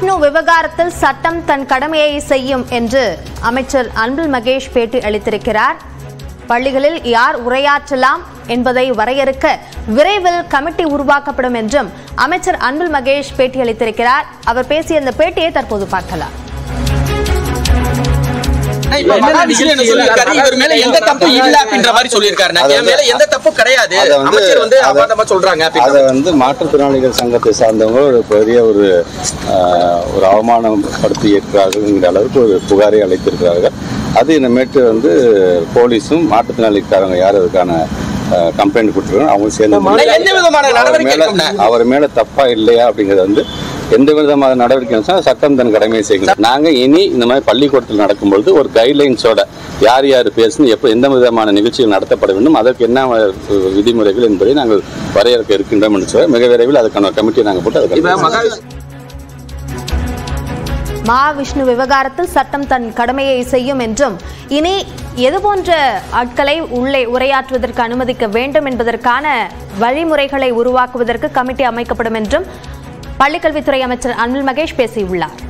விஷ்ணு விவகாரத்தில் சட்டம் தன் கடமையை செய்யும் என்று அமைச்சர் அன்பில் மகேஷ் பேட்டி அளித்திருக்கிறார் பள்ளிகளில் யார் உரையாற்றலாம் என்பதை வரையறுக்க விரைவில் கமிட்டி உருவாக்கப்படும் என்றும் அமைச்சர் அன்பில் மகேஷ் பேட்டி அளித்திருக்கிறார் அவர் பேசிய இந்த பேட்டியை தற்போது பார்க்கலாம் இப்ப மகாவிஷ்ணு என்ன சொல்லியிருக்காரு இவர் மேல எந்த தப்பு இல்ல அப்படின்ற மாதிரி சொல்லியிருக்காரு அது என் மேல எந்த தப்பும் கிடையாது அதை வந்து- அமைச்சர் வந்து அதை- அபாண்டமா சொல்றாங்க அதை அப்படின்னு வந்து மாற்றுத்திறனாளிகள் சங்கத்தை சார்ந்தவங்க ஒரு பெரிய ஒரு ஆஹ், ஒரு அவமானப்படுத்தி இருக்கிறார்கள்ங்கிற அளவுக்கு ஒரு புகாரை அளித்திருக்கிறார்கள் அது இனிமேட்டு வந்து போலீஸும் மாற்றுத்திறனாளிக்காரங்க யார் அதுக்கான கம்ப்ளைண்ட் கொடுத்துருக்காங்க அவங்க சேர்ந்து எந்த விதமான அவர் நடவடிக்கை மேல எடுக்கும்னா? அவர் மேல தப்பா இல்லையா அப்படிங்கிறது வந்து எந்த விதமான நடவடிக்கை எடுத்தாலும் சட்டம் தன் கடமையை செய்யணும் நாங்க இனி இந்த மாதிரி பள்ளிக்கூடத்தில் நடக்கும்பொழுது ஒரு கைட்லைன்ஸோட யார் யார் பேசணும் எப்போ எந்த விதமான நிகழ்ச்சிகள் நடத்தப்பட வேண்டும் அதற்கு என்ன அஹ், விதிமுறைகள் என்பதை நாங்கள் வரையறுக்க இருக்கின்றோம் என்று சொல்ல மிக விரைவில் அதுக்கான கமிட்டியை நாங்கள் போட்டு இப்ப அதுக்கு மகாவிஷ்ணு மகாவிஷ்ணு விவகாரத்தில் சட்டம் தன் கடமையை செய்யும் என்றும் இனி எதுபோன்ற ஆட்களை உள்ளே உரையாற்றுவதற்கு அனுமதிக்க வேண்டும் என்பதற்கான வழிமுறைகளை உருவாக்குவதற்கு கமிட்டி அமைக்கப்படும் என்றும் பள்ளிக்கல்வித்துறை அமைச்சர் அன்பில் மகேஷ் பேசியுள்ளார்